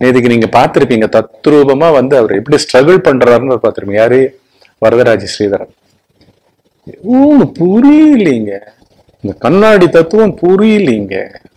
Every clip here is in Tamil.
நேற்றுக்கு நீங்க பார்த்திருப்பீங்க தத்ரூபமா வந்து அவர் எப்படி ஸ்ட்ரகிள் பண்றாருன்னு பார்த்திருப்பீங்க யாரு வரதராஜ ஸ்ரீதரன் ஊன்னு புரியலீங்க இந்த கண்ணாடி தத்துவம் புரியலீங்க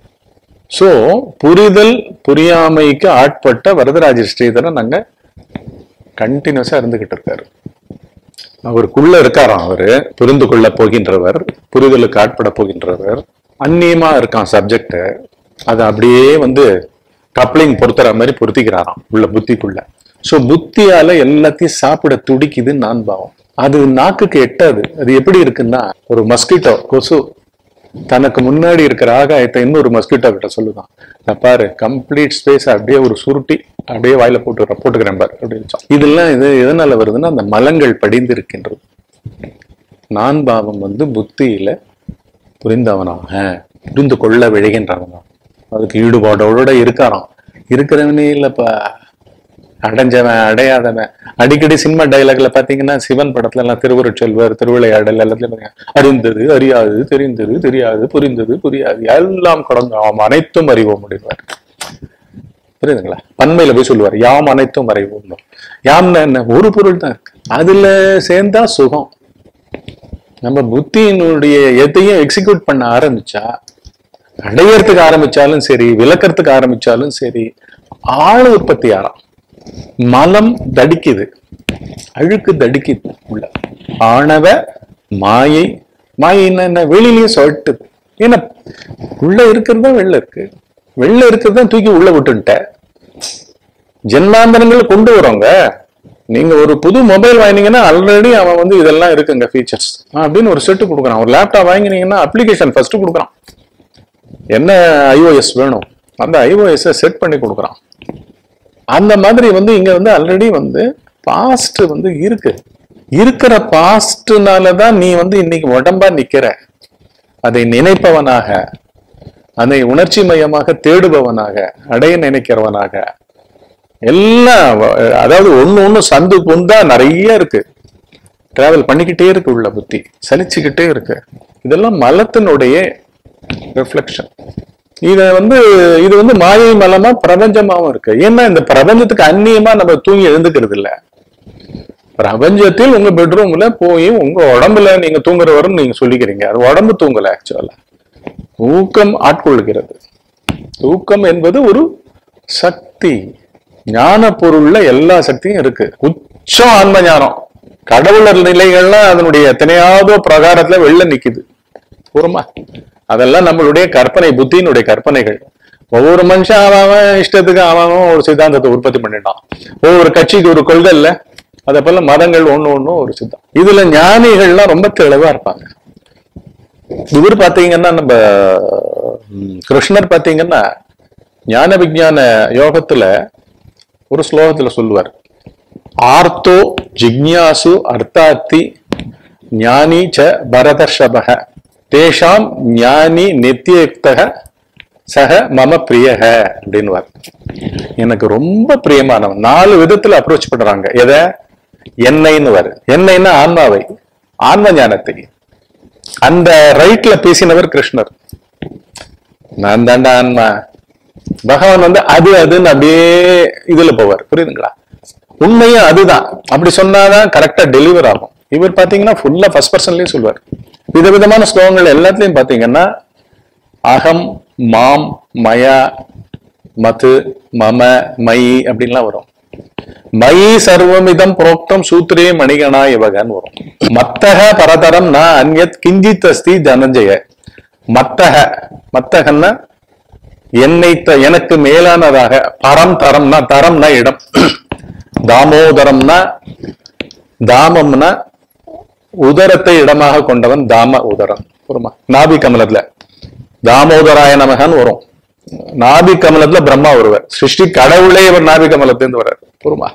சோ புரிதல் புரியாமைக்கு ஆட்பட்ட வரதராஜ ஸ்ரீதரன் அங்க கண்டினியூஸா இருந்துகிட்டு இருக்காரு அவருக்குள்ள இருக்காராம் அவரு புரிந்து கொள்ள போகின்றவர் புரிதலுக்கு ஆட்பட போகின்றவர் அந்நியமா இருக்கான் சப்ஜெக்ட் அதை அப்படியே வந்து கப்ளிங் பொருத்துற மாதிரி பொருத்திக்கிறாராம் உள்ள புத்திக்குள்ள சோ புத்தியால எல்லாத்தையும் சாப்பிட துடிக்குது நான் பாவம் அது நாக்குக்கு எட்டாது அது எப்படி இருக்குன்னா ஒரு மஸ்கிட்டோ கொசு தனக்கு முன்னாடி இருக்கிற ஆகாயத்தை இன்னொரு மஸ்கிட்டோ கிட்ட சொல்லுதான் "நான் பாரு கம்ப்ளீட் ஸ்பேஸ் அப்படியே ஒரு சுருட்டி அப்படியே வாயில போட்டு போட்டுக்கிறேன் பாரு அப்படின்னு சொல்லி. இதெல்லாம் இது எதனால வருதுன்னா அந்த மலங்கள் படிந்து இருக்கின்றது நான் பாவம் வந்து புத்தியில புரிந்தவனாக புரிந்து கொள்ள விழைகின்றவனாக அதுக்கு ஈடுபாடோட இருக்காராம் இருக்கிறவனே இல்லப்பா அடைஞ்சவன் அடையாதவன் அடிக்கடி சினிமா டைலாக்ல பாத்தீங்கன்னா சிவன் படத்துல எல்லாம் திருவருட்செல்வர் திருவிளையாடல் எல்லாத்துலயும் பாத்தீங்கன்னா, அறிந்தது அறியாது தெரிந்தது தெரியாது புரிந்தது புரியாது எல்லாம் கடந்து ஆம் அனைத்தும் அறிவோம் முடிவார் புரியுதுங்களா பன்மையில போய் சொல்லுவார் யாம் அனைத்தும் அறிவோம் யாம்னா என்ன ஒரு பொருள் தான் இருக்கு அதுல சேர்ந்தா சுகம் நம்ம புத்தியினுடைய எதையும் எக்ஸிக்யூட் பண்ண ஆரம்பிச்சா அடையறதுக்கு ஆரம்பிச்சாலும் சரி விளக்கறதுக்கு ஆரம்பிச்சாலும் சரி ஆள் உற்பத்தி ஆறாம் மலம் தடிக்குது அழுக்கு தடிக்குது உள்ள ஆணவ மாயை மாயைன்னா என்ன வெளியிலயும் சொல்லிட்டுது ஏன்னா உள்ள இருக்கிறது தான் வெளில இருக்கு வெளில இருக்கிறது தான் தூக்கி உள்ள விட்டுன்ட்ட ஜென்மாந்தரங்களை கொண்டு வரோங்க நீங்க ஒரு புது மொபைல் வாங்கினீங்கன்னா ஆல்ரெடி அவன் வந்து இதெல்லாம் இருக்குங்க ஃபீச்சர்ஸ் அப்படின்னு ஒரு செட்டு கொடுக்குறான் ஒரு லேப்டாப் வாங்கினீங்கன்னா அப்ளிகேஷன் ஃபர்ஸ்ட் கொடுக்குறான் என்ன ஐஓஎஸ் வேணும் அந்த ஐஓஎஸ் செட் பண்ணி கொடுக்குறான் அந்த மாதிரி வந்து இங்க வந்து ஆல்ரெடி வந்து பாஸ்ட் வந்து இருக்கு இருக்கிற பாஸ்ட்னால தான் நீ வந்து இன்னைக்கு உடம்பா நிக்கிற அதை நினைப்பவனாக அதை உணர்ச்சி மயமாக தேடுபவனாக அடைய நினைக்கிறவனாக எல்லாம் வ- அதாவது ஒண்ணு ஒண்ணு சந்து பொந்தா நிறைய இருக்கு டிராவல் பண்ணிக்கிட்டே இருக்கு உள்ள புத்தி சலிச்சுக்கிட்டே இருக்கு இதெல்லாம் மலத்தினுடைய ரிஃப்ளெக்ஷன் இத வந்து இது வந்து மாயை மலமா பிரபஞ்சமாவும் இருக்கு ஏன்னா இந்த பிரபஞ்சத்துக்கு அந்நியமா நம்ம தூங்கி எழுந்துக்கிறது இல்ல பிரபஞ்சத்தில் உங்க பெட்ரூம்ல போய் உங்க உடம்புல நீங்க தூங்குற வரும் நீங்க சொல்லிக்கிறீங்க அது உடம்பு தூங்கல ஆக்சுவலா தூக்கம் ஆட்கொள்கிறது தூக்கம் என்பது ஒரு சக்தி ஞான பொருள்ல எல்லா சக்தியும் இருக்கு உச்சம் ஆன்ம ஞானம் கடவுளர் நிலைகள்லாம் அதனுடைய எத்தனையாவதோ பிரகாரத்துல வெளில நிக்குது பூர்வமா அதெல்லாம் நம்மளுடைய கற்பனை புத்தியினுடைய கற்பனைகள் ஒவ்வொரு மனுஷன் அவன் அவன் இஷ்டத்துக்கு அவன் அவன் ஒரு சித்தாந்தத்தை உற்பத்தி பண்ணிட்டான் ஒவ்வொரு கட்சிக்கு ஒரு கொள்கை இல்ல அதே போல மதங்கள் ஒண்ணு ஒண்ணும் ஒரு சித்தம் இதுல ஞானிகள்லாம் ரொம்ப தெளிவா இருப்பாங்க இவர் பாத்தீங்கன்னா நம்ம ம், கிருஷ்ணர் பாத்தீங்கன்னா ஞான விஞ்ஞான யோகத்துல ஒரு ஸ்லோகத்துல சொல்லுவார் ஆர்த்தோ ஜிக்ஞாசு அர்த்தாத்தி ஞானி ச பரதர்ஷபக தேஷாம் ஞானி நித்தியுக்தக சக மம பிரியக அப்படின்னுவார் எனக்கு ரொம்ப பிரியமானவன் நாலு விதத்துல அப்ரோச் பண்றாங்க எதை என்னைன்னு வரு என்னைன்னா ஆன்மாவை ஆன்ம ஞானத்தை அந்த ரைட்ல பேசினவர் கிருஷ்ணர் நான் தாண்டா ஆன்மா பகவான் வந்து அது அதுன்னு அப்படியே இதுல போவார் புரியுதுங்களா உண்மையும் அதுதான் அப்படி சொன்னாதான் கரெக்டா டெலிவர் ஆகும் இவர் பாத்தீங்கன்னா ஃபுல்லா ஃபர்ஸ்ட் பர்சன்லயே சொல்லுவார் விதவிதமான ஸ்லோகங்கள் எல்லாத்துலயும் பாத்தீங்கன்னா அகம் மாம் மயா மது மம மயி அப்படின்லாம் வரும் மயி சர்வமிதம் புரோக்தம் சூத்திரே மணிகணா இவகன்னு வரும் மத்தக பரதரம் ந அந்யத் கிஞ்சித் அஸ்தி தனஞ்சய மத்தக மத்தகன்னா என்னை த- எனக்கு மேலானதாக பரம் தரம்னா தரம்னா இடம் தாமோதரம்னா தாமம்னா உதரத்தை இடமாக கொண்டவன் தாம உதரம் புரியுமா நாபி கமலத்துல தாமோதராய நமகன்னு வரும் நாபி கமலத்துல பிரம்மா வருவார் சிருஷ்டி கடவுளே இவர் நாபி கமலத்திலிருந்து வர்றார் புரியுமா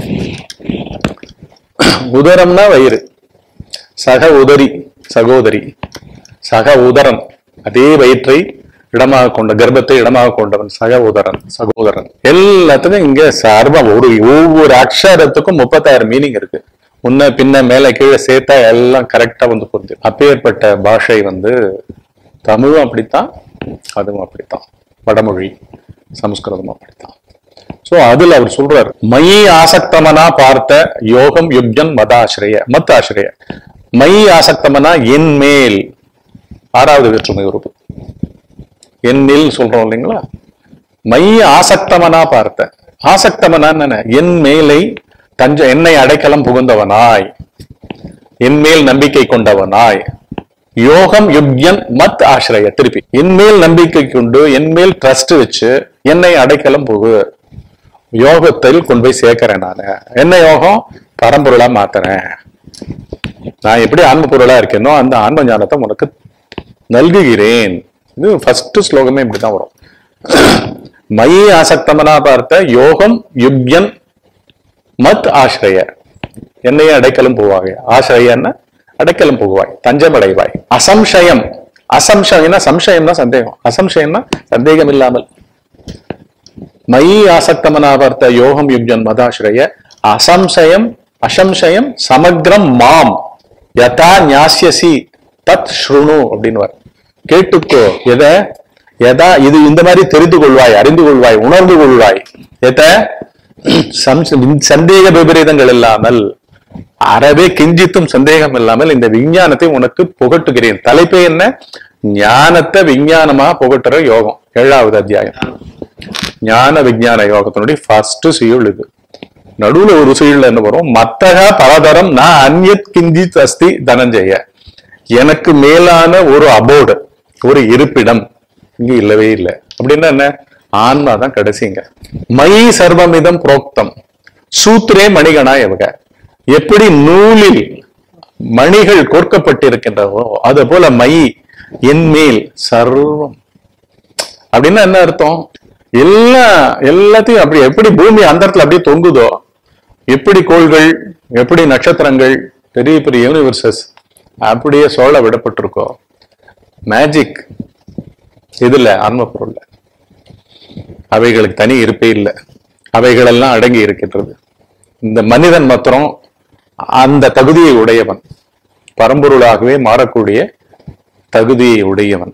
உதரம்னா வயிறு சக உதரி சகோதரி சக உதரன் அதே வயிற்றை இடமாக கொண்ட கர்ப்பத்தை இடமாக கொண்டவன் சக உதரன் சகோதரன் எல்லாத்துக்கும் இங்க சர்வம் ஒரு ஒவ்வொரு அக்ஷரத்துக்கும் முப்பத்தாயிரம் மீனிங் இருக்கு முன்ன பின்ன மேல கீழே சேர்த்தா எல்லாம் கரெக்டா வந்து புரிஞ்சு அப்பேற்பட்ட பாஷை வந்து தமிழும் அப்படித்தான் அதுவும் அப்படித்தான் வடமொழி சமஸ்கிருதமும் அப்படித்தான் சோ அதுல அவர் சொல்றாரு மயி ஆசக்தமனா பார்த்த யோகம் யுக்யன் மதாசிரிய மத் ஆசிரிய மயி ஆசக்தமனா என் மேல் ஆறாவது வேற்றுமை உறுப்பு என்னில் சொல்றோம் இல்லைங்களா மைய ஆசக்தமனா பார்த்த ஆசக்தமனா என்ன என் மேலை தஞ்ச என்னை அடைக்கலம் புகுந்தவனாய் என் மேல் நம்பிக்கை கொண்டவனாய் யோகம் யுக்யன் மத் ஆசிரிய திருப்பி என் மேல் நம்பிக்கை கொண்டு என் மேல் ட்ரஸ்ட் வச்சு என்னை அடைக்கலம் புகு யோகத்தில் கொண்டு போய் சேர்க்கிறேன் நான் என்ன யோகம் பரம்பொருளா மாத்துறேன் நான் எப்படி ஆன்ம பொருளா இருக்கேனோ அந்த ஆன்ம ஞானத்தை உனக்கு நல்குகிறேன் இது ஃபர்ஸ்ட் ஸ்லோகமே இப்படிதான் வரும் மயி ஆசக்தமனா பார்த்த யோகம் யுக்யன் மத் ஆசிரிய என்னையே அடைக்கலம் போவாங்க ஆசிரியன்னா அடைக்கலம் போவாய் தஞ்சம் அடைவாய் அசம்சயம் அசம்சயம்னா சம்சயம்னா சந்தேகம் அசம்சயம்னா சந்தேகம் இல்லாமல் மயி ஆசக்தமனா பார்த்த யோகம் யுக்யன் மதாசிரிய அசம்சயம் அசம்சயம் சமக்ரம் மாம் யதா ஞாசியசி தத் ஸ்ருணு அப்படின்னு கேட்டுக்கோ எதை எதா இது இந்த மாதிரி தெரிந்து கொள்வாய் அறிந்து கொள்வாய் உணர்ந்து கொள்வாய் எத சம்ச- சந்தேக விபரீதங்கள் இல்லாமல் அறவே கிஞ்சித்தும் சந்தேகம் இல்லாமல் இந்த விஞ்ஞானத்தை உனக்கு புகட்டுகிறேன் தலைப்பே என்ன ஞானத்தை விஞ்ஞானமா புகட்டுற யோகம் ஏழாவது அத்தியாயம் ஞான விஞ்ஞான யோகத்தினுடைய ஃபர்ஸ்ட் சுயுள் இது நடுவுல ஒரு சுயுள் என்ன வரும் மத்தக பலதரம் நான் அந்யத் கிஞ்சித் அஸ்தி தனஞ்சய எனக்கு மேலான ஒரு அபோர்டு ஒரு இருப்பிடம் இங்க இல்லவே இல்லை அப்படின்னா என்ன ஆன்மா தான் கடைசிங்க மயி சர்வமிதம் புரோக்தம் சூத்ரே மணிகனா இவங்க எப்படி நூலில் மணிகள் கோர்க்கப்பட்டிருக்கின்றவோ அது போல மயி என் மேல் சர்வம் அப்படின்னா என்ன அர்த்தம் எல்லா எல்லாத்தையும் அப்படி எப்படி பூமி அந்த இடத்துல அப்படியே தொங்குதோ எப்படி கோள்கள் எப்படி நட்சத்திரங்கள் பெரிய பெரிய யூனிவர்சஸ் அப்படியே சோழ விடப்பட்டிருக்கோ மேஜிக் இதுல ஆன்ம பொருள்ல அவைகளுக்கு தனி இருப்பே இல்லை அவைகளெல்லாம் அடங்கி இருக்கின்றது இந்த மனிதன் மாத்திரம் அந்த தகுதியை உடையவன் பரம்பொருளாகவே மாறக்கூடிய தகுதியை உடையவன்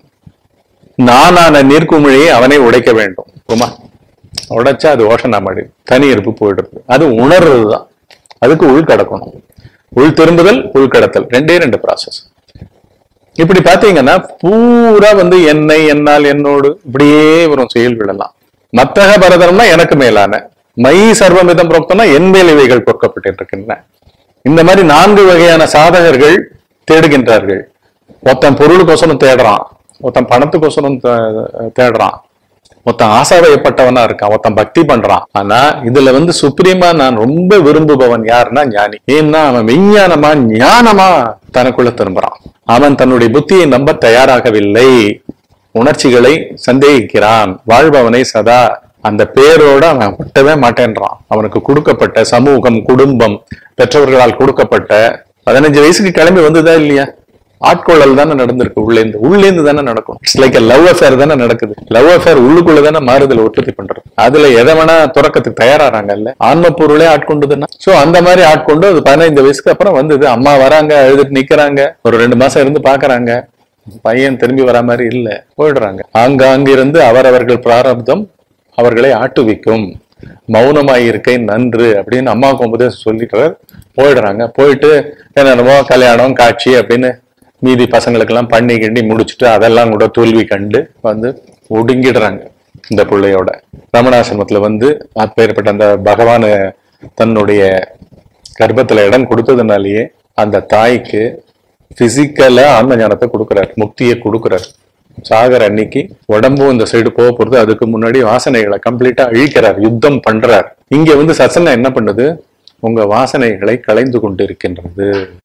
நானான நீர்க்குமிழியை அவனை உடைக்க வேண்டும் உமா உடைச்சா அது ஓஷனாமடி தனி இருப்பு போயிடுறது அது உணர்றது தான் அதுக்கு உள் கடக்கணும் உள் திரும்புதல் உள் கடத்தல் ரெண்டே ரெண்டு ப்ராசஸ் இப்படி பாத்தீங்கன்னா பூரா வந்து என்னை என்னால் என்னோடு இப்படியே வரும் செயல்கள் எல்லாம் மத்தக பரதம்னா எனக்கு மேலான மை சர்வமிதம் புரோக்தம்னா என் மேல் இவைகள் பொறுக்கப்பட்டிருக்கின்றன இந்த மாதிரி நான்கு வகையான சாதகர்கள் தேடுகின்றார்கள் ஒருத்தன் பொருளுக்கோசரம் தேடுறான் ஒருத்தன் பணத்துக்கோசரம் தே- தேடுறான் ஒருத்தன் ஆசாவையப்பட்டவனா இருக்கான் ஒருத்தன் பக்தி பண்றான் ஆனா இதுல வந்து சுப்ரீமா நான் ரொம்ப விரும்புபவன் யாருன்னா ஞானி ஏன்னா அவன் விஞ்ஞானமா ஞானமா தனக்குள்ள திரும்புறான் அவன் தன்னுடைய புத்தியை நம்ப தயாராகவில்லை உணர்ச்சிகளை சந்தேகிக்கிறான் வாழ்பவனை சதா அந்த பேரோட அவன் ஒட்டவே மாட்டேன்றான் அவனுக்கு கொடுக்கப்பட்ட சமூகம் குடும்பம் பெற்றவர்களால் கொடுக்கப்பட்ட பதினஞ்சு வயசுக்கு கிளம்பி வந்ததா இல்லையா ஆட்கொள்ளல் தானே நடந்திருக்கு உள்ளேந்து உள்ளேந்து தானே நடக்கும் இட்ஸ் லைக் லவ் அஃபேர் தானே நடக்குது லவ் அஃபேர் உள்ளுக்குள்ள தானே மாறுதல் உற்பத்தி பண்றது அதுல எதை வேணா துறக்கத்துக்கு தயாராறாங்கல்ல ஆன்ம பொருளே ஆட்கொண்டுதுன்னா சோ அந்த மாதிரி ஆட்கொண்டு அது பதினைந்து வயசுக்கு அப்புறம் வந்தது அம்மா வராங்க அழுதுட்டு நிக்கிறாங்க ஒரு ரெண்டு மாசம் இருந்து பாக்குறாங்க பையன் திரும்பி வரா மாதிரி இல்ல போயிடுறாங்க ஆங்காங்கிருந்து அவரவர்கள் பிராரப்தம் அவர்களை ஆட்டுவிக்கும் மௌனமாய் இருக்கை நன்று அப்படின்னு அம்மாவுக்கு உபதேசம் சொல்லிட்டு போயிடுறாங்க போயிட்டு என்னென்னமோ கல்யாணம் காட்சி அப்படின்னு மீதி பசங்களுக்கெல்லாம் பண்ணி கிண்டி முடிச்சுட்டு அதெல்லாம் கூட தோல்வி கண்டு வந்து ஒடுங்கிடுறாங்க இந்த பிள்ளையோட ரமணாசிரமத்துல வந்து அப்பேற்பட்ட அந்த பகவான தன்னுடைய கர்ப்பத்துல இடம் கொடுத்ததுனாலேயே அந்த தாய்க்கு பிசிக்கலா ஆன்ம ஞானத்தை கொடுக்குறாரு முக்தியை கொடுக்குறாரு சாகர அன்னைக்கு உடம்பும் இந்த சைடு போக போறது அதுக்கு முன்னாடி வாசனைகளை கம்ப்ளீட்டா அழிக்கிறார் யுத்தம் பண்றார் இங்க வந்து சத்சங்கம் என்ன பண்ணுது உங்க வாசனைகளை களைந்து கொண்டு இருக்கின்றது